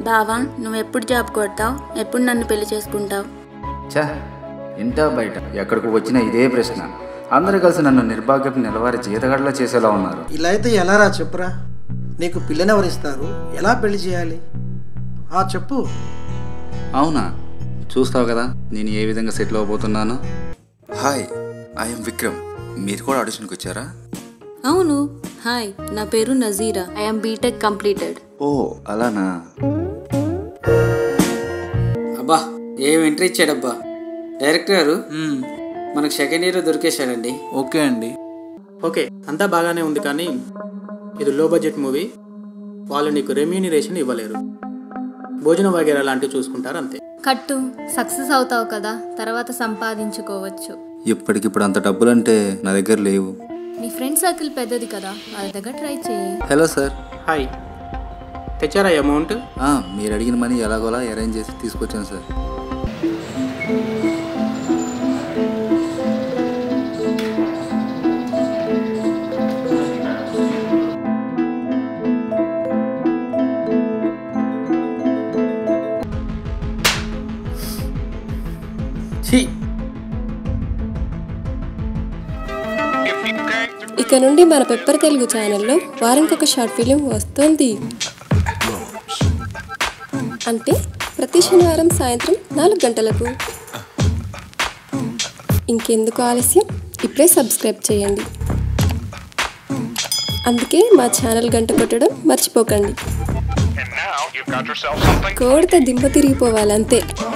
బావా నువ్వు ఎప్పుడు జాబ్ కొడతావు ఎప్పుడు నన్ను పెళ్లి చేసుకుంటావు ఛా ఇంటా బయట ఎక్కడికి వచ్చినా ఇదే ప్రశ్న అందరూ కలిసి నన్ను నిర్భాగ్యపు నిలవారి జీతగడలా చేసేలా ఉన్నారు ఇలా అయితే ఎలారా చెప్పురా నీకు పిల్లని ఎవరిస్తారు ఎలా పెళ్లి చేయాలి ఆ చెప్పు అవునా చూస్తావు కదా నేను ఏ విధంగా సెటిల్ అవబోతున్నాను హాయ్ ఐఎమ్ విక్రమ్ మీరు కూడా ఆడిషన్కి వచ్చారా అవును హాయ్ నా పేరు నజీరా ఐఎమ్ బీటెక్ కంప్లీటెడ్ ఓ అలానా అబ్బా ఏం ఎంట్రీ ఇచ్చాడబ్బా డైరెక్టర్ గారు మనకు సెకండ్ ఇయర్ దొరికేశాడండి ఓకే అండి ఓకే అంతా బాగానే ఉంది కానీ ఇది లో బడ్జెట్ మూవీ వాళ్ళు నీకు రెమ్యూనిరేషన్ ఇవ్వలేరు భోజన వగేరా లాంటివి చూసుకుంటారు అంతే కట్టు సక్సెస్ అవుతావు కదా తర్వాత సంపాదించుకోవచ్చు ఇప్పటికిప్పుడు అంత డబ్బులంటే నా దగ్గర లేవు నీ ఫ్రెండ్ సర్కిల్ పెద్దది కదా వాళ్ళ దగ్గర ట్రై చేయి హలో సార్ హాయ్ తెచ్చారా అమౌంట్ ఆ, మీరు అడిగిన మనీ ఎలాగోలా అరేంజ్ చేసి తీసుకొచ్చాను సార్ ఛీ ఇక నుండి మన పెప్పర్ తెలుగు ఛానల్లో వారానికి ఒక షార్ట్ ఫిలిం వస్తుంది అంటే ప్రతి శనివారం సాయంత్రం నాలుగు గంటలకు ఇంకెందుకు ఆలస్యం ఇప్పుడే సబ్స్క్రైబ్ చేయండి అందుకే మా ఛానల్ గంట కొట్టడం మర్చిపోకండి కోడితే దిమ్మ తిరిగిపోవాలి అంతే